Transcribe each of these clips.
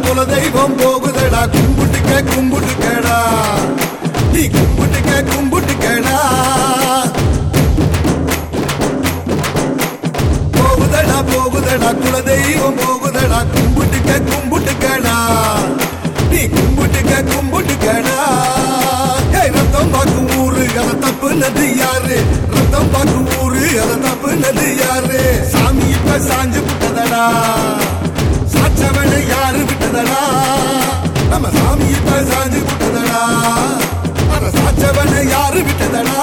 குல தெய்வம் போகுதடா கும்பிட்டுக்க கும்பிட்டுக்கடா நீ கும்பிட்டுக்க கும்பிட்டுக்கடா போகுதடா போகுதடா குல தெய்வம் போகுதடா கும்பிட்டுக்க கும்பிட்டுக்கடா நீ கும்பிட்டுக்க கும்பிட்டுக்கடா ஏய் ரத்தம் பாக்கும் ஊரு அத தப்புனது யாரு ரத்தம் பாக்கும் ஊரு அத தப்புனது யாரு சாமி இப்ப சாஞ்சு விட்டதடா சாச்சவனை யாரு விட்டதடா நம்ம சாமி இப்ப சாஞ்சு விட்டதடா அத சாச்சவனை யாரு விட்டதடா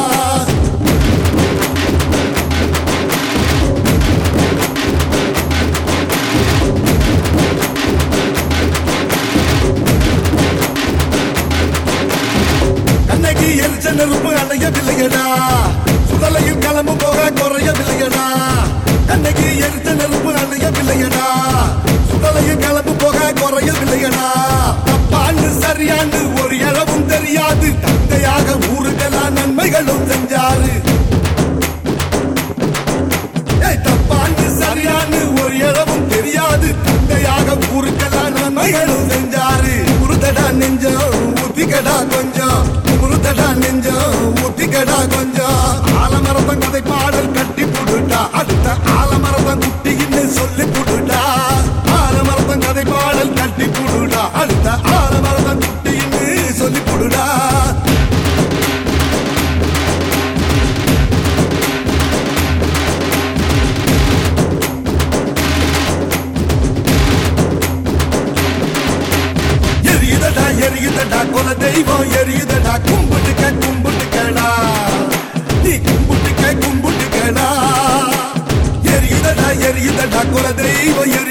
கண்ணகி எரிச்ச நெருப்பு அணையவில்லையடா சுடலையில் கிளம்பு போக குறையவில்லையடா கண்ணகி எரிச்ச நெருப்பு அணையவில்லையடா சுடலையில் கிளம்பு போக குறையவில்லையடா தப்பாண்டு சரியாண்டு ஒரு இளவும் தெரியாது தந்தையாக ஊருக்கெல்லாம் நன்மைகளும் செஞ்சாரு ஏய், தப்பாண்டு சரியாண்டு ஒரு இளவும் தெரியாது தந்தையாக ஊருக்கெல்லாம் நன்மைகளும் செஞ்சாரு உருதடா நெஞ்சம் ஊத்திக்கடா கொஞ்சம் உருதடா நெஞ்சம் ஊத்திக்கடா கொஞ்சம் ஆலமரத்தம் கதை பாடல் கட்டி புடுட்டா அடுத்த ஆலமரத்தம் குட்டின்னு சொல்லி புடுட்டா ஆலமரத்தம் கதை பாடல் கட்டி புடுடா அடுத்த ஆலமரத்தம் குட்டின்னு சொல்லி புடுடா எரியுதடா எரியுதடா குல தெய்வம் எரியுதடா கும்பிட்டுக்க கும்பிட்டுக்கடா நீ கும்பிட்டுக்க கும்பிட்டுக்கடா எரியுதடா எரியுதடா குல தெய்வம் எரி